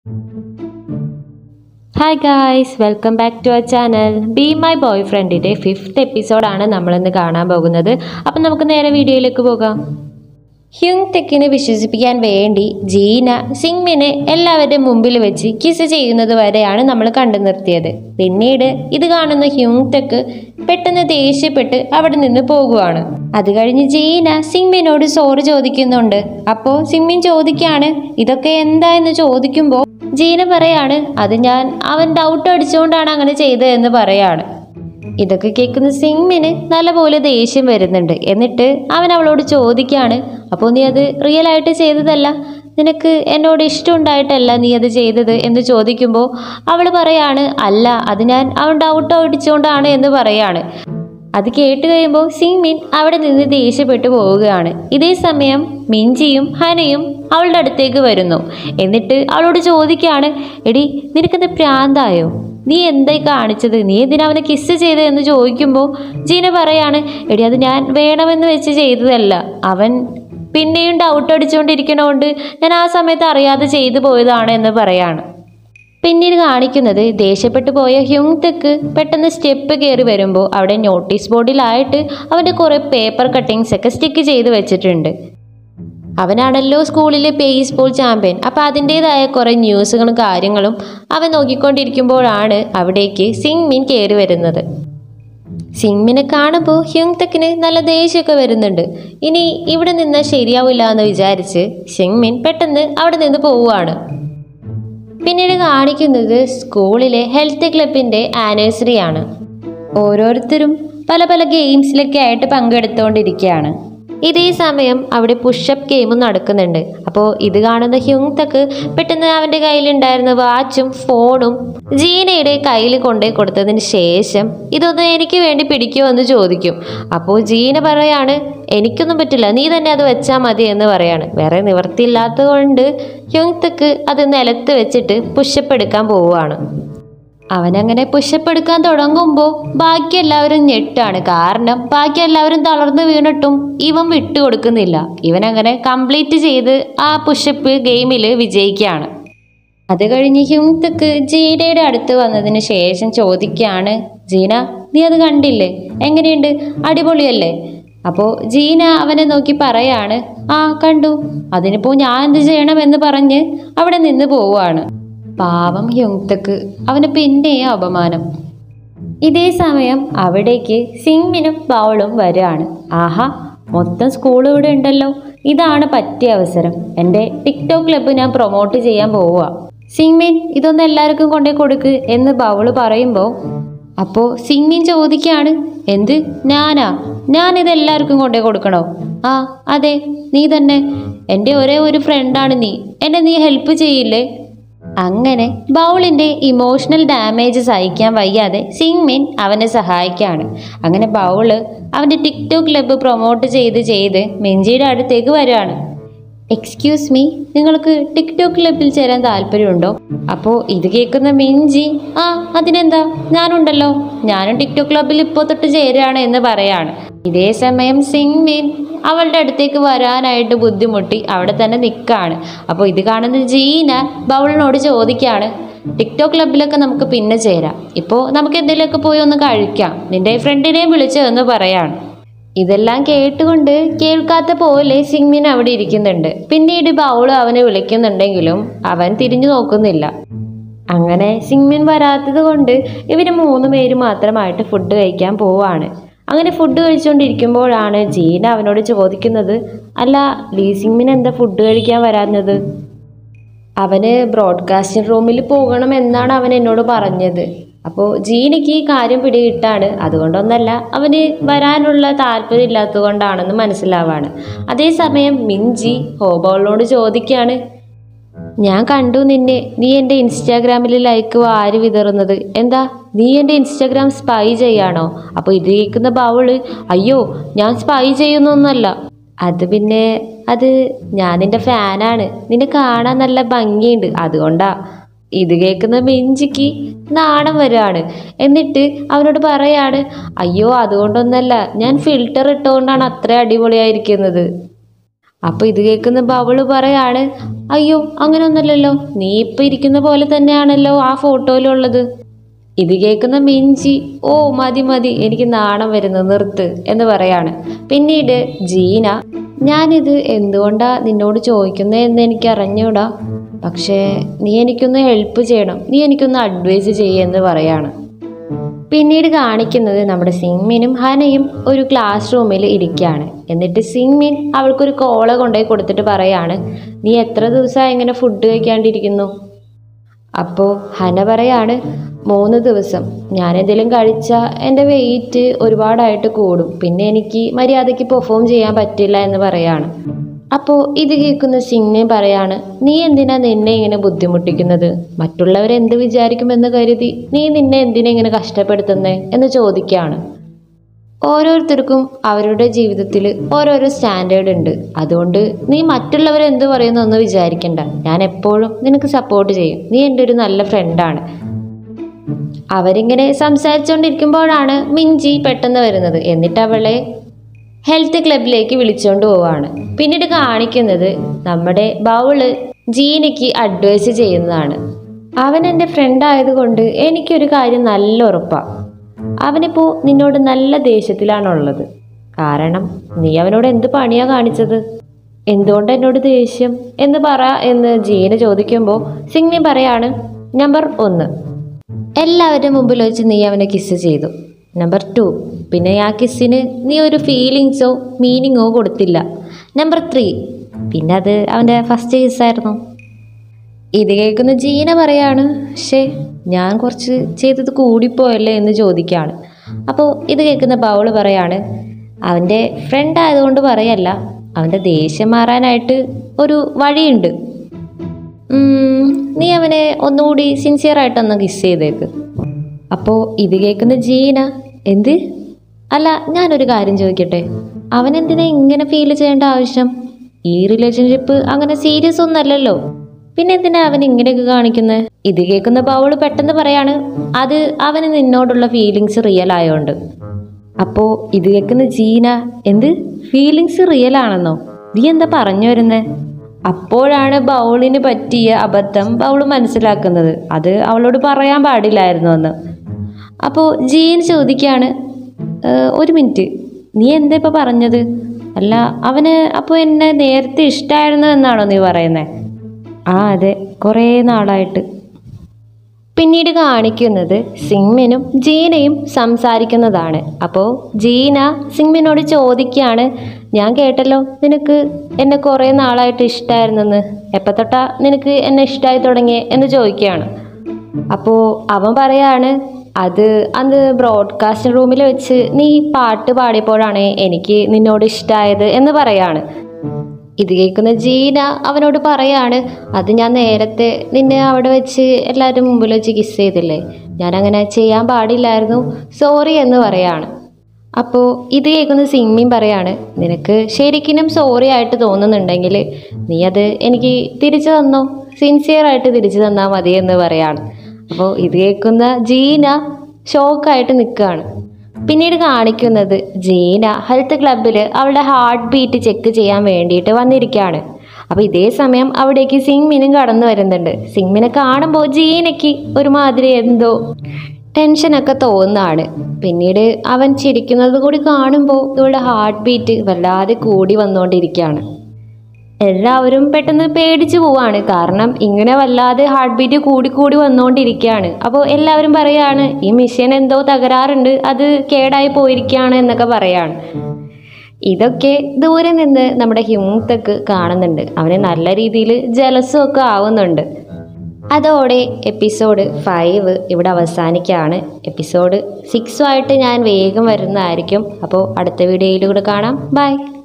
hi guys welcome back to our channel B my boy ഫ്രണ്ടിൻ്റെ fifth എപ്പിസോഡാണ് നമ്മളിന്ന് കാണാൻ പോകുന്നത് അപ്പം നമുക്ക് നേരെ വീഡിയോയിലേക്ക് പോകാം ഹ്യുങ് തെക്കിനെ വിശ്വസിപ്പിക്കാൻ വേണ്ടി ജീന സിങ്മിനെ എല്ലാവരുടെയും മുമ്പിൽ വെച്ച് കിസ് ചെയ്യുന്നത് വരെയാണ് നമ്മൾ കണ്ടു നിർത്തിയത് പിന്നീട് ഇത് കാണുന്ന ഹ്യുങ് തെക്ക് പെട്ടെന്ന് ദേഷ്യപ്പെട്ട് അവിടെ നിന്ന് പോകുവാണ് അത് കഴിഞ്ഞ് ജീന സിങ്മിനോട് സോറി ചോദിക്കുന്നുണ്ട് അപ്പോൾ സിങ്മിൻ ചോദിക്കാണ് ഇതൊക്കെ എന്താ എന്ന് ചോദിക്കുമ്പോൾ ജീന പറയാണ് അത് ഞാൻ അവൻ ഡൗട്ട് അടിച്ചുകൊണ്ടാണ് അങ്ങനെ ചെയ്തതെന്ന് പറയാണ് ഇതൊക്കെ കേൾക്കുന്ന സിങ്മിന് നല്ലപോലെ ദേഷ്യം വരുന്നുണ്ട് എന്നിട്ട് അവൻ അവളോട് ചോദിക്കാണ് അപ്പോൾ നീ അത് റിയൽ ആയിട്ട് ചെയ്തതല്ല നിനക്ക് എന്നോട് ഇഷ്ടമുണ്ടായിട്ടല്ല നീ അത് ചെയ്തത് എന്ന് ചോദിക്കുമ്പോൾ അവൾ പറയാണ് അല്ല അത് ഞാൻ അവൻ ഡൗട്ട് അടിച്ചുകൊണ്ടാണ് എന്ന് പറയാണ് അത് കേട്ട് കഴിയുമ്പോൾ സിങ്മിൻ അവിടെ നിന്ന് ദേഷ്യപ്പെട്ടു പോവുകയാണ് ഇതേ സമയം മിഞ്ചിയും ഹനയും അവളുടെ അടുത്തേക്ക് വരുന്നു എന്നിട്ട് അവളോട് ചോദിക്കുകയാണ് എടി നിനക്കെന്ത് പ്രാന്തായോ നീ എന്തായി കാണിച്ചത് നീ എന്തിനാ അവനെ കിസ് ചെയ്തത് എന്ന് ചോദിക്കുമ്പോൾ ജീന പറയാണ് എടി അത് ഞാൻ വേണമെന്ന് വെച്ച് ചെയ്തതല്ല അവൻ പിന്നെയും ഡൗട്ട് അടിച്ചുകൊണ്ടിരിക്കണോണ്ട് ഞാൻ ആ സമയത്ത് അറിയാതെ ചെയ്തു പോയതാണ് എന്ന് പറയാണ് പിന്നീട് കാണിക്കുന്നത് ദേഷ്യപ്പെട്ടു പോയ ഹ്യുങ് തെക്ക് പെട്ടെന്ന് സ്റ്റെപ്പ് കയറി വരുമ്പോൾ അവിടെ നോട്ടീസ് ബോർഡിലായിട്ട് അവൻ്റെ കുറേ പേപ്പർ കട്ടിങ്സ് ഒക്കെ സ്റ്റിക്ക് ചെയ്ത് വെച്ചിട്ടുണ്ട് അവനാണല്ലോ സ്കൂളിലെ ബേസ്ബോൾ ചാമ്പ്യൻ അപ്പോൾ അതിൻ്റേതായ കുറേ ന്യൂസുകളും കാര്യങ്ങളും അവൻ നോക്കിക്കൊണ്ടിരിക്കുമ്പോഴാണ് അവിടേക്ക് സിങ്മിൻ കയറി വരുന്നത് സിങ്മിനെ കാണുമ്പോൾ ഹ്യുങ് തെക്കിന് നല്ല ദേഷ്യമൊക്കെ വരുന്നുണ്ട് ഇനി ഇവിടെ നിന്നാൽ ശരിയാവില്ല എന്ന് വിചാരിച്ച് സിങ്മിൻ പെട്ടെന്ന് അവിടെ നിന്ന് പോവുകയാണ് പിന്നീട് കാണിക്കുന്നത് സ്കൂളിലെ ഹെൽത്ത് ക്ലബിൻ്റെ ആനിവേഴ്സറി ആണ് ഓരോരുത്തരും പല പല ഗെയിംസിലൊക്കെ ആയിട്ട് പങ്കെടുത്തുകൊണ്ടിരിക്കുകയാണ് ഇതേ സമയം അവിടെ പുഷപ്പ് ഗെയിമും നടക്കുന്നുണ്ട് അപ്പോൾ ഇത് കാണുന്ന ഹ്യുങ് തക്ക് പെട്ടെന്ന് അവൻ്റെ കയ്യിലുണ്ടായിരുന്ന വാച്ചും ഫോണും ജീനയുടെ കയ്യിൽ കൊണ്ടുപോയി കൊടുത്തതിന് ശേഷം ഇതൊന്നും എനിക്ക് വേണ്ടി പിടിക്കുമോ എന്ന് ചോദിക്കും അപ്പോൾ ജീന പറയാണ് എനിക്കൊന്നും പറ്റില്ല നീ തന്നെ അത് വെച്ചാൽ മതി എന്ന് പറയാണ് വേറെ നിവർത്തിയില്ലാത്തത് കൊണ്ട് ഹ്യുങ് തക്ക് അത് നിലത്ത് വെച്ചിട്ട് പുഷപ്പ് എടുക്കാൻ പോവുകയാണ് അവനങ്ങനെ പുഷപ്പ് എടുക്കാൻ തുടങ്ങുമ്പോൾ ബാക്കി എല്ലാവരും ഞെട്ടാണ് കാരണം ബാക്കി എല്ലാവരും തളർന്നു വീണിട്ടും ഇവൻ വിട്ടുകൊടുക്കുന്നില്ല ഇവൻ അങ്ങനെ കംപ്ലീറ്റ് ചെയ്ത് ആ പുഷപ്പ് ഗെയിമിൽ വിജയിക്കുകയാണ് അത് കഴിഞ്ഞ് ഹ്യുങ്തക്ക് ജീനയുടെ അടുത്ത് വന്നതിന് ശേഷം ചോദിക്കുകയാണ് ജീന നീ അത് കണ്ടില്ലേ എങ്ങനെയുണ്ട് അടിപൊളിയല്ലേ അപ്പോൾ ജീന അവനെ നോക്കി പറയാണ് ആ കണ്ടു അതിനിപ്പോൾ ഞാൻ എന്ത് ചെയ്യണമെന്ന് പറഞ്ഞ് അവിടെ നിന്ന് പോവുകയാണ് പാവം ഹ്യുങ്തക്ക് അവന് പിന്നെയും അപമാനം ഇതേ സമയം അവിടേക്ക് സിങ്മിനും ബൗളും വരികയാണ് ആഹാ മൊത്തം സ്കൂൾ ഇവിടെ ഉണ്ടല്ലോ ഇതാണ് പറ്റിയ അവസരം എൻ്റെ ടിക്ടോക്ക് ക്ലബ്ബ് ഞാൻ പ്രൊമോട്ട് ചെയ്യാൻ പോവുക സിങ്മിൻ ഇതൊന്നും എല്ലാവർക്കും കൊണ്ടേ കൊടുക്ക് എന്ന് ബൗള് പറയുമ്പോൾ അപ്പോൾ സിങ്മിൻ ചോദിക്കുകയാണ് എന്ത് ഞാനാ ഞാൻ ഇത് എല്ലാവർക്കും കൊണ്ടേ കൊടുക്കണോ ആ അതെ നീ തന്നെ എൻ്റെ ഒരേ ഒരു ഫ്രണ്ടാണ് നീ എന്നെ നീ ഹെൽപ്പ് ചെയ്യില്ലേ അങ്ങനെ ബൗളിൻ്റെ ഇമോഷണൽ ഡാമേജ് സഹിക്കാൻ വയ്യാതെ സിങ്മിൻ അവനെ സഹായിക്കുകയാണ് അങ്ങനെ ബൗള് അവൻ്റെ ടിക്ടോക്ക് ക്ലബ്ബ് പ്രൊമോട്ട് ചെയ്ത് ചെയ്ത് മിഞ്ചിയുടെ അടുത്തേക്ക് വരികയാണ് എക്സ്ക്യൂസ് മീ നിങ്ങൾക്ക് ടിക്ടോക്ക് ക്ലബ്ബിൽ ചേരാൻ താല്പര്യമുണ്ടോ അപ്പോൾ ഇത് കേൾക്കുന്ന മിഞ്ചി ആ അതിനെന്താ ഞാനുണ്ടല്ലോ ഞാനും ടിക്ടോക്ക് ക്ലബ്ബിൽ ഇപ്പോൾ തൊട്ട് ചേരുകയാണ് എന്ന് പറയാണ് ഇതേ സമയം സിങ്മിൻ അവളുടെ അടുത്തേക്ക് വരാനായിട്ട് ബുദ്ധിമുട്ടി അവിടെ തന്നെ നിൽക്കുകയാണ് അപ്പോൾ ഇത് കാണുന്ന ജീന ബൗളിനോട് ചോദിക്കുകയാണ് ടിക്ടോക്ക് ക്ലബ്ബിലൊക്കെ നമുക്ക് പിന്നെ ചേരാം ഇപ്പോൾ നമുക്ക് എന്തെങ്കിലുമൊക്കെ പോയി ഒന്ന് കഴിക്കാം നിന്റെ ഫ്രണ്ടിനെയും വിളിച്ചതെന്ന് പറയാണ് ഇതെല്ലാം കേട്ടുകൊണ്ട് കേൾക്കാത്ത പോലെ സിങ്മിൻ അവിടെ ഇരിക്കുന്നുണ്ട് പിന്നീട് ബൗള് അവനെ വിളിക്കുന്നുണ്ടെങ്കിലും അവൻ തിരിഞ്ഞു നോക്കുന്നില്ല അങ്ങനെ സിങ്മിൻ വരാത്തത് കൊണ്ട് ഇവർ മൂന്ന് പേര് മാത്രമായിട്ട് ഫുഡ് കഴിക്കാൻ പോവാണ് അങ്ങനെ ഫുഡ് കഴിച്ചുകൊണ്ടിരിക്കുമ്പോഴാണ് ജീന അവനോട് ചോദിക്കുന്നത് അല്ല ലീ സിങ്മിൻ എന്താ ഫുഡ് കഴിക്കാൻ വരാഞ്ഞത് അവന് ബ്രോഡ്കാസ്റ്റിംഗ് റൂമിൽ പോകണം എന്നാണ് അവൻ എന്നോട് പറഞ്ഞത് അപ്പോൾ ജീനയ്ക്ക് ഈ കാര്യം പിടികിട്ടാണ് അതുകൊണ്ടൊന്നല്ല അവന് വരാനുള്ള താല്പര്യം ഇല്ലാത്തത് കൊണ്ടാണെന്ന് മനസ്സിലാവാണ് അതേസമയം മിഞ്ചി ഹോബോളിനോട് ചോദിക്കുകയാണ് ഞാൻ കണ്ടു നിന്നെ നീ എൻ്റെ ഇൻസ്റ്റാഗ്രാമിൽ ലൈക്ക് വാരി വിതറുന്നത് എന്താ നീ എൻ്റെ ഇൻസ്റ്റാഗ്രാം സ്പൈ ചെയ്യാണോ അപ്പോൾ ഇത് കേൾക്കുന്ന ബൗള് അയ്യോ ഞാൻ സ്പൈ ചെയ്യുന്നൊന്നുമല്ല അത് പിന്നെ അത് ഞാൻ നിൻ്റെ ഫാനാണ് നിന്നെ കാണാൻ നല്ല ഭംഗിയുണ്ട് അതുകൊണ്ടാ ഇത് കേൾക്കുന്ന മിഞ്ചിക്ക് നാണം വരികയാണ് എന്നിട്ട് അവനോട് പറയാണ് അയ്യോ അതുകൊണ്ടൊന്നല്ല ഞാൻ ഫിൽറ്റർ ഇട്ടുകൊണ്ടാണ് അത്ര അടിപൊളിയായിരിക്കുന്നത് അപ്പോൾ ഇത് കേൾക്കുന്ന ബവള് പറയാണ് അയ്യോ അങ്ങനെ ഒന്നല്ലല്ലോ നീ ഇപ്പം ഇരിക്കുന്ന പോലെ തന്നെയാണല്ലോ ആ ഫോട്ടോയിലുള്ളത് ഇത് കേൾക്കുന്ന മിഞ്ചി ഓ മതി മതി എനിക്ക് നാണം വരുന്നു നിർത്ത് എന്ന് പറയാണ് പിന്നീട് ജീന ഞാനിത് എന്തുകൊണ്ടാ നിന്നോട് ചോദിക്കുന്നത് എന്ന് എനിക്ക് അറിഞ്ഞൂടാ പക്ഷേ നീ എനിക്കൊന്ന് ഹെൽപ്പ് ചെയ്യണം നീ എനിക്കൊന്ന് അഡ്വൈസ് ചെയ്യുമെന്ന് പറയാണ് പിന്നീട് കാണിക്കുന്നത് നമ്മുടെ സിങ്മിനും ഹനയും ഒരു ക്ലാസ് റൂമിൽ ഇരിക്കുകയാണ് എന്നിട്ട് സിങ്മിൻ അവൾക്കൊരു കോള കൊണ്ടുപോയി കൊടുത്തിട്ട് പറയാണ് നീ എത്ര ദിവസമായി ഇങ്ങനെ ഫുഡ് കഴിക്കാണ്ടിരിക്കുന്നു അപ്പോൾ ഹന പറയാണ് മൂന്ന് ദിവസം ഞാനെന്തെങ്കിലും കഴിച്ചാൽ എൻ്റെ വെയിറ്റ് ഒരുപാടായിട്ട് കൂടും പിന്നെ എനിക്ക് മര്യാദയ്ക്ക് പെർഫോം ചെയ്യാൻ പറ്റില്ല എന്ന് പറയാണ് അപ്പോൾ ഇത് കേൾക്കുന്ന സിംഗിനെ പറയാണ് നീ എന്തിനാ നിന്നെ ഇങ്ങനെ ബുദ്ധിമുട്ടിക്കുന്നത് മറ്റുള്ളവരെന്ത് വിചാരിക്കുമെന്ന് കരുതി നീ നിന്നെ എന്തിനാ ഇങ്ങനെ കഷ്ടപ്പെടുത്തുന്നേ എന്ന് ചോദിക്കുകയാണ് ഓരോരുത്തർക്കും അവരുടെ ജീവിതത്തിൽ ഓരോരോ സ്റ്റാൻഡേർഡ് ഉണ്ട് അതുകൊണ്ട് നീ മറ്റുള്ളവർ എന്ത് പറയുന്നൊന്നും വിചാരിക്കണ്ട ഞാൻ എപ്പോഴും നിനക്ക് സപ്പോർട്ട് ചെയ്യും നീ എൻ്റെ ഒരു നല്ല ഫ്രണ്ടാണ് അവരിങ്ങനെ സംസാരിച്ചുകൊണ്ടിരിക്കുമ്പോഴാണ് മിഞ്ചി പെട്ടെന്ന് വരുന്നത് എന്നിട്ട് അവളെ ഹെൽത്ത് ക്ലബിലേക്ക് വിളിച്ചുകൊണ്ട് പോവാണ് പിന്നീട് കാണിക്കുന്നത് നമ്മുടെ ബൗള് ജീനയ്ക്ക് അഡ്വൈസ് ചെയ്യുന്നതാണ് അവൻ എൻ്റെ ഫ്രണ്ട് ആയതുകൊണ്ട് എനിക്കൊരു കാര്യം നല്ല ഉറപ്പാണ് അവനിപ്പോൾ നിന്നോട് നല്ല ദേഷ്യത്തിലാണുള്ളത് കാരണം നീ അവനോട് എന്ത് പണിയാ കാണിച്ചത് എന്തുകൊണ്ട് എന്നോട് ദേഷ്യം എന്ന് പറ എന്ന് ജീന ചോദിക്കുമ്പോൾ സിംഗ്മി പറയാണ് നമ്പർ ഒന്ന് എല്ലാവരുടെ മുമ്പിൽ വെച്ച് നീ അവനെ കിസ് ചെയ്തു നമ്പർ ടു പിന്നെ ആ കിസ്സിന് നീ ഒരു ഫീലിങ്സോ മീനിങ്ങോ കൊടുത്തില്ല നമ്പർ ത്രീ പിന്നെ അത് അവൻ്റെ ഫസ്റ്റ് കിസ്സായിരുന്നു ഇത് കേൾക്കുന്ന ജീന പറയാണ് ഷേ ഞാൻ കുറച്ച് ചെയ്തത് കൂടിപ്പോയല്ലേ എന്ന് ചോദിക്കുകയാണ് അപ്പോൾ ഇത് കേൾക്കുന്ന ബൗള് പറയാണ് അവൻ്റെ ഫ്രണ്ട് ആയതുകൊണ്ട് പറയല്ല അവൻ്റെ ദേഷ്യം മാറാനായിട്ട് ഒരു വഴിയുണ്ട് ഉം, നീ അവനെ ഒന്നുകൂടി സിൻസിയറായിട്ടൊന്ന് കിസ് ചെയ്തേക്ക് അപ്പോൾ ഇത് കേൾക്കുന്ന ജീന എന്ത് അല്ല ഞാനൊരു കാര്യം ചോദിക്കട്ടെ അവനെന്തിനാ ഇങ്ങനെ ഫീൽ ചെയ്യേണ്ട ആവശ്യം ഈ റിലേഷൻഷിപ്പ് അങ്ങനെ സീരിയസ് ഒന്നല്ലല്ലോ പിന്നെ എന്തിനാ അവൻ ഇങ്ങനെയൊക്കെ കാണിക്കുന്നത് ഇത് കേൾക്കുന്ന പൗള് പെട്ടെന്ന് പറയാണ് അത് അവന് നിന്നോടുള്ള ഫീലിങ്സ് റിയൽ ആയോണ്ട് അപ്പോൾ ഇത് കേൾക്കുന്ന ജീന എന്ത് ഫീലിങ്സ് റിയൽ ആണെന്നോ നീ എന്താ പറഞ്ഞു വരുന്നേ അപ്പോഴാണ് ബൗളിന് പറ്റിയ അബദ്ധം ബൗള് മനസ്സിലാക്കുന്നത് അത് അവളോട് പറയാൻ പാടില്ലായിരുന്നു എന്ന് അപ്പോൾ ജീൻ ചോദിക്കുകയാണ് "ഏഹ്, ഒരു മിനിറ്റ് നീ എന്താ ഇപ്പോൾ പറഞ്ഞത് അല്ല അവന് അപ്പോൾ എന്നെ നേരത്തെ ഇഷ്ടമായിരുന്നു എന്നാണോ നീ പറയുന്നത് ആ അതെ കുറേ നാളായിട്ട് പിന്നീട് കാണിക്കുന്നത് സിങ്മിനും ജീനയും സംസാരിക്കുന്നതാണ് അപ്പോൾ ജീന സിങ്മിനോട് ചോദിക്കുകയാണ് ഞാൻ കേട്ടല്ലോ നിനക്ക് എന്നെ കുറേ നാളായിട്ട് ഇഷ്ടമായിരുന്നെന്ന് എപ്പോൾ തൊട്ടാ നിനക്ക് എന്നെ ഇഷ്ടമായി തുടങ്ങിയേ എന്ന് ചോദിക്കുകയാണ് അപ്പോൾ അവൻ പറയാണ് അത് അന്ന് ബ്രോഡ്കാസ്റ്റ് റൂമിൽ വെച്ച് നീ പാട്ട് പാടിയപ്പോഴാണ് എനിക്ക് നിന്നോട് ഇഷ്ടമായത് എന്ന് പറയാണ് ഇത് കേൾക്കുന്ന ജീന അവനോട് പറയാണ് അത് ഞാൻ നേരത്തെ നിന്നെ അവിടെ വെച്ച് എല്ലാവരും മുമ്പിൽ വെച്ച് കിസ് ചെയ്തില്ലേ ഞാൻ അങ്ങനെ ചെയ്യാൻ പാടില്ലായിരുന്നു സോറി എന്ന് പറയാണ് അപ്പോൾ ഇത് കേൾക്കുന്ന സിംമിയും പറയാണ് നിനക്ക് ശരിക്കും സോറി ആയിട്ട് തോന്നുന്നുണ്ടെങ്കിൽ നീ അത് എനിക്ക് തിരിച്ചു തന്നോ സിൻസിയർ ആയിട്ട് തിരിച്ചു തന്നാൽ മതി എന്ന് പറയാണ് അപ്പോൾ ഇത് കേൾക്കുന്ന ജീന ഷോക്കായിട്ട് നിൽക്കുകയാണ് പിന്നീട് കാണിക്കുന്നത് ജീന ഹെൽത്ത് ക്ലബിൽ അവളുടെ ഹാർട്ട് ബീറ്റ് ചെക്ക് ചെയ്യാൻ വേണ്ടിയിട്ട് വന്നിരിക്കുകയാണ് അപ്പോൾ ഇതേ സമയം അവിടേക്ക് സിങ്മിനും കടന്നു വരുന്നുണ്ട് സിങ്മിനെ കാണുമ്പോൾ ജീനയ്ക്ക് ഒരുമാതിരി എന്തോ ടെൻഷനൊക്കെ തോന്നുന്നതാണ് പിന്നീട് അവൻ ചിരിക്കുന്നത് കൂടി കാണുമ്പോൾ ഇവളുടെ ഹാർട്ട് ബീറ്റ് വല്ലാതെ കൂടി വന്നുകൊണ്ടിരിക്കുകയാണ് എല്ലാവരും പെട്ടെന്ന് പേടിച്ചു പോവാണ് കാരണം ഇങ്ങനെ വല്ലാതെ ഹാർട്ട് ബീറ്റ് കൂടി കൂടി വന്നുകൊണ്ടിരിക്കുകയാണ് അപ്പോൾ എല്ലാവരും പറയാണ് ഈ മിഷൻ എന്തോ തകരാറുണ്ട് അത് കേടായി പോയിരിക്കുകയാണ് എന്നൊക്കെ പറയാണ് ഇതൊക്കെ ദൂരെ നിന്ന് നമ്മുടെ ഹ്യൂങ്തക്ക് കാണുന്നുണ്ട് അവന് നല്ല രീതിയിൽ ജലസും ഒക്കെ ആവുന്നുണ്ട് അതോടെ എപ്പിസോഡ് ഫൈവ് ഇവിടെ അവസാനിക്കുകയാണ് എപ്പിസോഡ് സിക്സുമായിട്ട് ഞാൻ വേഗം വരുന്നതായിരിക്കും അപ്പോൾ അടുത്ത വീഡിയോയിലൂടെ കാണാം ബൈ